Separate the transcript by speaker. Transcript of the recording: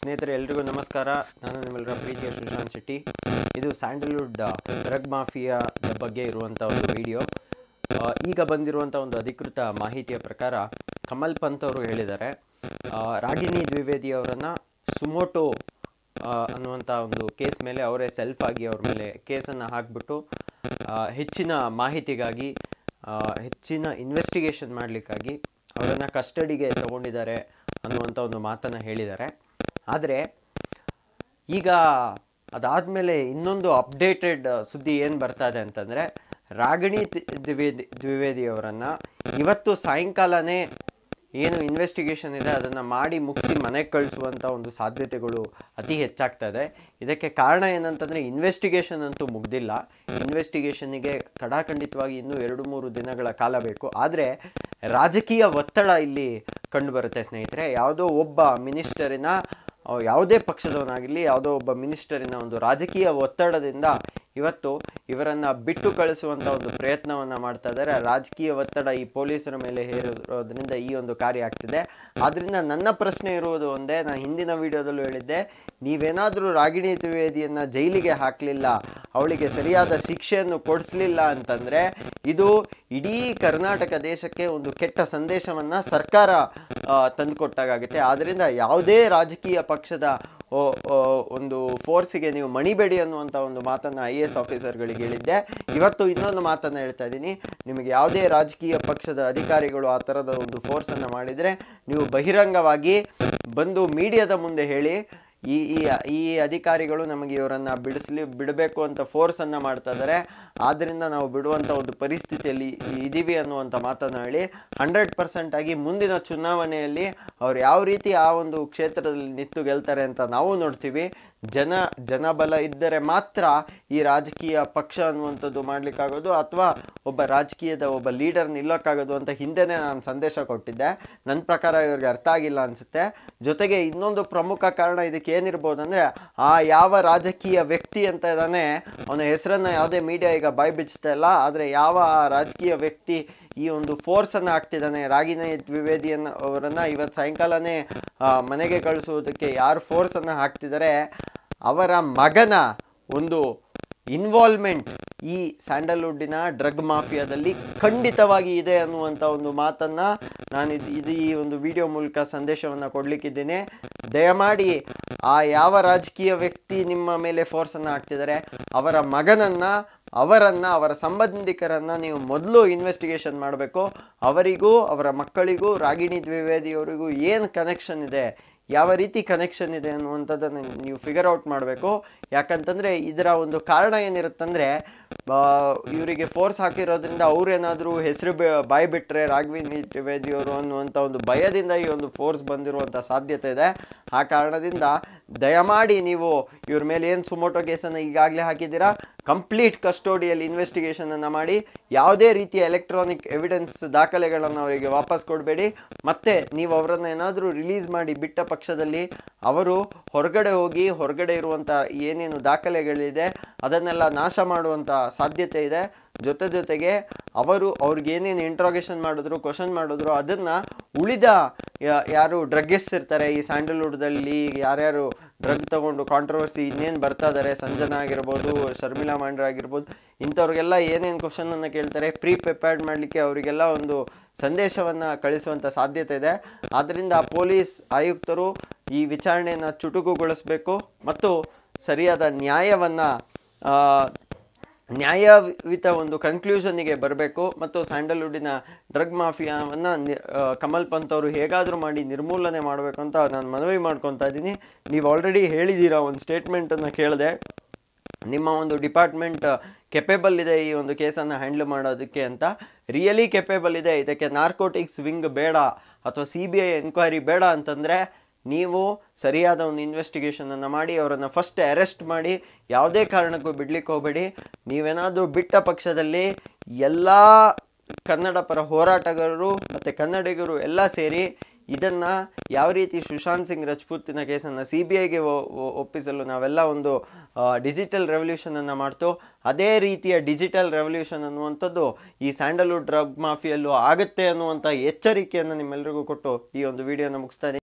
Speaker 1: ಸ್ನೇಹಿತರೆ ಎಲ್ರಿಗೂ ನಮಸ್ಕಾರ ನಾನು ನಿಮ್ಮೆಲ್ಲರ ಪ್ರೀತಿಯ ಸುಶಾಂತ್ ಶೆಟ್ಟಿ ಇದು ಸ್ಯಾಂಡಲ್ವುಡ್ ಡ್ರಗ್ ಮಾಫಿಯಾದ ಬಗ್ಗೆ ಇರುವಂಥ ಒಂದು ವಿಡಿಯೋ ಈಗ ಬಂದಿರುವಂಥ ಒಂದು ಅಧಿಕೃತ ಮಾಹಿತಿಯ ಪ್ರಕಾರ ಕಮಲ್ ಪಂತ್ ಅವರು ಹೇಳಿದ್ದಾರೆ ಆ, ರಾಗಿಣಿ ದ್ವಿವೇದಿ ಅವರನ್ನು ಸುಮೋಟೋ ಆ, ಅನ್ನುವಂಥ ಒಂದು ಕೇಸ್ ಮೇಲೆ ಅವರೇ ಸೆಲ್ಫ್ ಆಗಿ ಅವ್ರ ಮೇಲೆ ಕೇಸನ್ನು ಹಾಕಿಬಿಟ್ಟು ಹೆಚ್ಚಿನ ಮಾಹಿತಿಗಾಗಿ ಆ, ಹೆಚ್ಚಿನ ಇನ್ವೆಸ್ಟಿಗೇಷನ್ ಮಾಡಲಿಕ್ಕಾಗಿ ಅವರನ್ನು ಕಸ್ಟಡಿಗೆ ತಗೊಂಡಿದ್ದಾರೆ ಅನ್ನುವಂಥ ಒಂದು ಮಾತನ್ನು ಹೇಳಿದ್ದಾರೆ ಆದರೆ ಈಗ ಅದಾದಮೇಲೆ ಇನ್ನೊಂದು ಅಪ್ಡೇಟೆಡ್ ಸುದ್ದಿ ಏನು ಬರ್ತಾ ಇದೆ ಅಂತಂದರೆ ರಾಗಿಣಿ ತಿ- ದ್ವಿವೇದಿ ದ್ವಿವೇದಿ ಅವರನ್ನು ಇವತ್ತು ಸಾಯಂಕಾಲನೇ ಏನು ಇನ್ವೆಸ್ಟಿಗೇಷನ್ ಇದೆ ಅದನ್ನು ಮಾಡಿ ಮುಗಿಸಿ ಮನೆಗೆ ಕಳಿಸುವಂಥ ಒಂದು ಸಾಧ್ಯತೆಗಳು ಅತಿ ಹೆಚ್ಚಾಗ್ತಾ ಇದೆ ಇದಕ್ಕೆ ಕಾರಣ ಏನಂತಂದರೆ ಇನ್ವೆಸ್ಟಿಗೇಷನ್ ಅಂತೂ ಮುಗ್ದಿಲ್ಲ ಇನ್ವೆಸ್ಟಿಗೇಷನ್ನಿಗೆ ಕಡಾಖಂಡಿತವಾಗಿ ಇನ್ನೂ ಎರಡು ಮೂರು ದಿನಗಳ ಕಾಲ ಬೇಕು ಆದರೆ ರಾಜಕೀಯ ಒತ್ತಡ ಇಲ್ಲಿ ಕಂಡುಬರುತ್ತೆ ಸ್ನೇಹಿತರೆ ಯಾವುದೋ ಒಬ್ಬ ಮಿನಿಸ್ಟರಿನ ಆ, ಯಾವುದೇ ಪಕ್ಷದವನಾಗಿರಲಿ ಯಾವುದೋ ಒಬ್ಬ ಮಿನಿಸ್ಟರಿನ ಒಂದು ರಾಜಕೀಯ ಒತ್ತಡದಿಂದ ಇವತ್ತು ಇವರನ್ನು ಬಿಟ್ಟು ಕಳಿಸುವಂಥ ಒಂದು ಪ್ರಯತ್ನವನ್ನು ಮಾಡ್ತಾ ಇದ್ದಾರೆ ರಾಜಕೀಯ ಒತ್ತಡ ಈ ಪೊಲೀಸರ ಮೇಲೆ ಹೇರಿರೋದ್ರಿಂದ ಈ ಒಂದು ಕಾರ್ಯ ಆಗ್ತಿದೆ ಆದ್ದರಿಂದ ನನ್ನ ಪ್ರಶ್ನೆ ಇರುವುದು ಒಂದೇ ನಾನು ಹಿಂದಿನ ವಿಡಿಯೋದಲ್ಲೂ ಹೇಳಿದ್ದೆ ನೀವೇನಾದರೂ ರಾಗಿಣಿ ದ್ವಿವೇದಿಯನ್ನು ಜೈಲಿಗೆ ಹಾಕಲಿಲ್ಲ ಅವಳಿಗೆ ಸರಿಯಾದ ಶಿಕ್ಷೆಯನ್ನು ಕೊಡಿಸ್ಲಿಲ್ಲ ಅಂತಂದರೆ ಇದು ಇಡೀ ಕರ್ನಾಟಕ ದೇಶಕ್ಕೆ ಒಂದು ಕೆಟ್ಟ ಸಂದೇಶವನ್ನು ಸರ್ಕಾರ ಆ, ತಂದುಕೊಟ್ಟಾಗುತ್ತೆ ಆದ್ದರಿಂದ ಯಾವುದೇ ರಾಜಕೀಯ ಪಕ್ಷದ ಓ, ಓ, ಒಂದು ಫೋರ್ಸಿಗೆ ನೀವು ಮಣಿಬೇಡಿ ಅನ್ನುವಂಥ ಒಂದು ಮಾತನ್ನು ಐ ಎ ಎಸ್ ಆಫೀಸರ್ಗಳಿಗೆ ಹೇಳಿದ್ದೆ ಇವತ್ತು ಇನ್ನೊಂದು ಮಾತನ್ನು ಹೇಳ್ತಾ ಇದ್ದೀನಿ ನಿಮಗೆ ಯಾವುದೇ ರಾಜಕೀಯ ಪಕ್ಷದ ಅಧಿಕಾರಿಗಳು ಆ ಥರದ ಒಂದು ಫೋರ್ಸನ್ನು ಮಾಡಿದರೆ ನೀವು ಬಹಿರಂಗವಾಗಿ ಬಂದು ಮೀಡಿಯಾದ ಮುಂದೆ ಹೇಳಿ ಈ ಈ ಈ ಅಧಿಕಾರಿಗಳು ನಮಗೆ ಇವರನ್ನು ಬಿಡಿಸ್ಲಿ ಬಿಡಬೇಕು ಅಂತ ಫೋರ್ಸನ್ನು ಮಾಡ್ತಾ ಇದ್ದಾರೆ ಆದ್ದರಿಂದ ನಾವು ಬಿಡುವಂಥ ಒಂದು ಪರಿಸ್ಥಿತಿಯಲ್ಲಿ ಇದ್ದೀವಿ ಅನ್ನುವಂಥ ಮಾತನ್ನು ಹೇಳಿ ಹಂಡ್ರೆಡ್ ಪರ್ಸೆಂಟ್ ಆಗಿ ಮುಂದಿನ ಚುನಾವಣೆಯಲ್ಲಿ ಅವ್ರು ಯಾವ ರೀತಿ ಆ ಒಂದು ಕ್ಷೇತ್ರದಲ್ಲಿ ನಿಂತು ಗೆಲ್ತಾರೆ ಅಂತ ನಾವು ನೋಡ್ತೀವಿ ಜನ ಜನಬಲ ಇದ್ದರೆ ಮಾತ್ರ ಈ ರಾಜಕೀಯ ಪಕ್ಷ ಅನ್ನುವಂಥದ್ದು ಮಾಡಲಿಕ್ಕಾಗೋದು ಅಥವಾ ಒಬ್ಬ ರಾಜಕೀಯದ ಒಬ್ಬ ಲೀಡರ್ ನಿಲ್ಲೋಕ್ಕಾಗೋದು ಅಂತ ಹಿಂದೆನೇ ನಾನು ಸಂದೇಶ ಕೊಟ್ಟಿದ್ದೆ ನನ್ನ ಪ್ರಕಾರ ಇವ್ರಿಗೆ ಅರ್ಥ ಆಗಿಲ್ಲ ಅನಿಸುತ್ತೆ ಜೊತೆಗೆ ಇನ್ನೊಂದು ಪ್ರಮುಖ ಕಾರಣ ಇದಕ್ಕೆ ಏನಿರ್ಬೋದು ಅಂದರೆ ಆ ಯಾವ ರಾಜಕೀಯ ವ್ಯಕ್ತಿ ಅಂತ ಇದ್ದಾನೆ ಅವನ ಹೆಸರನ್ನು ಯಾವುದೇ ಮೀಡಿಯಾ ಈಗ ಬಾಯ್ ಬಿಚ್ತಾ ಇಲ್ಲ ಆದರೆ ಯಾವ ಆ ರಾಜಕೀಯ ವ್ಯಕ್ತಿ ಈ ಒಂದು ಫೋರ್ಸನ್ನು ಹಾಕ್ತಿದ್ದಾನೆ ರಾಗಿಣಿ ದ್ವಿವೇದಿಯನ್ನು ಅವರನ್ನು ಇವತ್ತು ಸಾಯಂಕಾಲನೇ ಆ, ಮನೆಗೆ ಕಳಿಸುವುದಕ್ಕೆ ಯಾರು ಫೋರ್ಸನ್ನು ಹಾಕ್ತಿದ್ದಾರೆ ಅವರ ಮಗನ ಒಂದು ಇನ್ವಾಲ್ವ್ಮೆಂಟ್ ಈ ಸ್ಯಾಂಡಲ್ವುಡ್ಡಿನ ಡ್ರಗ್ ಮಾಫಿಯಾದಲ್ಲಿ ಖಂಡಿತವಾಗಿ ಇದೆ ಅನ್ನುವಂಥ ಒಂದು ಮಾತನ್ನು ನಾನು ಇದು ಇದು ಈ ಒಂದು ವಿಡಿಯೋ ಮೂಲಕ ಸಂದೇಶವನ್ನು ಕೊಡಲಿಕ್ಕಿದ್ದೇನೆ ದಯಮಾಡಿ ಆ ಯಾವ ರಾಜಕೀಯ ವ್ಯಕ್ತಿ ನಿಮ್ಮ ಮೇಲೆ ಫೋರ್ಸನ್ನು ಹಾಕ್ತಿದ್ದಾರೆ ಅವರ ಮಗನನ್ನು ಅವರನ್ನು ಅವರ ಸಂಬಂಧಿಕರನ್ನು ನೀವು ಮೊದಲು ಇನ್ವೆಸ್ಟಿಗೇಷನ್ ಮಾಡಬೇಕು ಅವರಿಗೂ ಅವರ ಮಕ್ಕಳಿಗೂ ರಾಗಿಣಿ ದ್ವಿವೇದಿಯವರಿಗೂ ಏನು ಕನೆಕ್ಷನ್ ಇದೆ ಯಾವ ರೀತಿ ಕನೆಕ್ಷನ್ ಇದೆ ಅನ್ನುವಂಥದ್ದನ್ನು ನೀವು ಫಿಗರ್ ಔಟ್ ಮಾಡಬೇಕು ಯಾಕಂತಂದರೆ ಇದರ ಒಂದು ಕಾರಣ ಏನಿರುತ್ತಂದರೆ ಇವರಿಗೆ ಫೋರ್ಸ್ ಹಾಕಿರೋದ್ರಿಂದ ಅವ್ರೇನಾದರೂ ಹೆಸರು ಬೆ ಬಾಯಿ ಬಿಟ್ಟರೆ ರಾಘವಿನಿ ತ್ರಿವೇದಿಯವರು ಅನ್ನುವಂಥ ಒಂದು ಭಯದಿಂದ ಈ ಒಂದು ಫೋರ್ಸ್ ಬಂದಿರುವಂಥ ಸಾಧ್ಯತೆ ಇದೆ ಆ ಕಾರಣದಿಂದ ದಯಮಾಡಿ ನೀವು ಇವ್ರ ಮೇಲೆ ಏನು ಸುಮೋಟೋ ಕೇಸನ್ನು ಈಗಾಗಲೇ ಹಾಕಿದ್ದೀರಾ ಕಂಪ್ಲೀಟ್ ಕಸ್ಟೋಡಿಯಲ್ಲಿ ಇನ್ವೆಸ್ಟಿಗೇಷನನ್ನು ಮಾಡಿ ಯಾವುದೇ ರೀತಿಯ ಎಲೆಕ್ಟ್ರಾನಿಕ್ ಎವಿಡೆನ್ಸ್ ದಾಖಲೆಗಳನ್ನು ಅವರಿಗೆ ವಾಪಸ್ ಕೊಡಬೇಡಿ ಮತ್ತು ನೀವು ಅವರನ್ನು ಏನಾದರೂ ರಿಲೀಸ್ ಮಾಡಿ ಬಿಟ್ಟ ಪಕ್ಷದಲ್ಲಿ ಅವರು ಹೊರಗಡೆ ಹೋಗಿ ಹೊರಗಡೆ ಇರುವಂಥ ಏನೇನು ದಾಖಲೆಗಳಿದೆ ಅದನ್ನೆಲ್ಲ ನಾಶ ಮಾಡುವಂಥ ಸಾಧ್ಯತೆ ಇದೆ ಜೊತೆ ಜೊತೆಗೆ ಅವರು ಅವ್ರಿಗೆ ಏನೇನು ಇಂಟ್ರಾಗೇಷನ್ ಮಾಡಿದ್ರು ಕ್ವಶನ್ ಮಾಡಿದ್ರು ಅದನ್ನು ಉಳಿದ ಯಾ- ಯಾರು ಡ್ರಗ್ಗಿಸ್ಟ್ ಇರ್ತಾರೆ ಈ ಸ್ಯಾಂಡಲ್ವುಡ್ದಲ್ಲಿ ಯಾರ್ಯಾರು ಡ್ರಗ್ ತಗೊಂಡು ಕಾಂಟ್ರವರ್ಸಿ ಇನ್ನೇನು ಬರ್ತಾ ಇದ್ದಾರೆ ಸಂಜನಾ ಆಗಿರ್ಬೋದು ಶರ್ಮಿಳಾ ಮಾಂಡ್ರ ಆಗಿರ್ಬೋದು ಇಂಥವ್ರಿಗೆಲ್ಲ ಏನೇನು ಕ್ವಶನನ್ನು ಕೇಳ್ತಾರೆ ಪ್ರೀ ಪ್ರಿಪೇರ್ಡ್ ಮಾಡಲಿಕ್ಕೆ ಅವರಿಗೆಲ್ಲ ಒಂದು ಸಂದೇಶವನ್ನು ಕಳಿಸುವಂಥ ಸಾಧ್ಯತೆ ಇದೆ ಆದ್ದರಿಂದ ಪೊಲೀಸ್ ಆಯುಕ್ತರು ಈ ವಿಚಾರಣೆಯನ್ನು ಚುಟುಕುಗೊಳಿಸಬೇಕು ಮತ್ತು ಸರಿಯಾದ ನ್ಯಾಯವನ್ನು ನ್ಯಾಯಯುತ ಒಂದು ಕನ್ಕ್ಲೂಷನ್ನಿಗೆ ಬರಬೇಕು ಮತ್ತು ಸ್ಯಾಂಡಲ್ವುಡ್ಡಿನ ಡ್ರಗ್ ಮಾಫಿಯಾವನ್ನು ಕಮಲ್ ಪಂತ್ ಅವರು ಹೇಗಾದರೂ ಮಾಡಿ ನಿರ್ಮೂಲನೆ ಮಾಡಬೇಕು ಅಂತ ನಾನು ಮನವಿ ಮಾಡ್ಕೊತಾ ಇದ್ದೀನಿ ನೀವು ಆಲ್ರೆಡಿ ಹೇಳಿದ್ದೀರಾ ಒಂದು ಸ್ಟೇಟ್ಮೆಂಟನ್ನು ಕೇಳಿದೆ ನಿಮ್ಮ ಒಂದು ಡಿಪಾರ್ಟ್ಮೆಂಟ್ ಕೆಪೇಬಲ್ ಇದೆ ಈ ಒಂದು ಕೇಸನ್ನು ಹ್ಯಾಂಡಲ್ ಮಾಡೋದಕ್ಕೆ ಅಂತ ರಿಯಲಿ ಕೆಪೇಬಲ್ ಇದೆ ಇದಕ್ಕೆ ನಾರ್ಕೋಟಿಕ್ಸ್ ವಿಂಗ್ ಬೇಡ ಅಥವಾ ಸಿ ಬಿ ಐ ಎನ್ಕ್ವೈರಿ ಬೇಡ ಅಂತಂದರೆ ನೀವು ಸರಿಯಾದ ಒಂದು ಇನ್ವೆಸ್ಟಿಗೇಷನನ್ನು ಮಾಡಿ ಅವರನ್ನು ಫಸ್ಟ್ ಅರೆಸ್ಟ್ ಮಾಡಿ ಯಾವುದೇ ಕಾರಣಕ್ಕೂ ಬಿಡ್ಲಿಕ್ಕೆ ಹೋಗಬೇಡಿ ನೀವೇನಾದರೂ ಬಿಟ್ಟ ಪಕ್ಷದಲ್ಲಿ ಎಲ್ಲ ಕನ್ನಡ ಪರ ಹೋರಾಟಗಾರರು ಮತ್ತು ಕನ್ನಡಿಗರು ಎಲ್ಲ ಸೇರಿ ಇದನ್ನು ಯಾವ ರೀತಿ ಸುಶಾಂತ್ ಸಿಂಗ್ ರಜಪೂತಿನ ಕೇಸನ್ನು ಸಿ ಬಿ ಐಗೆ ಒಪ್ಪಿಸಲು ನಾವೆಲ್ಲ ಒಂದು ಡಿಜಿಟಲ್ ರೆವಲ್ಯೂಷನನ್ನು ಮಾಡ್ತು ಅದೇ ರೀತಿಯ ಡಿಜಿಟಲ್ ರೆವಲ್ಯೂಷನ್ ಅನ್ನುವಂಥದ್ದು ಈ ಸ್ಯಾಂಡಲ್ವುಡ್ ಡ್ರಗ್ ಮಾಫಿಯಲ್ಲೂ ಆಗುತ್ತೆ ಅನ್ನುವಂಥ ಎಚ್ಚರಿಕೆಯನ್ನು ನಿಮ್ಮೆಲ್ಲರಿಗೂ ಕೊಟ್ಟು ಈ ಒಂದು ವಿಡಿಯೋನ ಮುಗಿಸ್ತಾ ಇದ್ದೀನಿ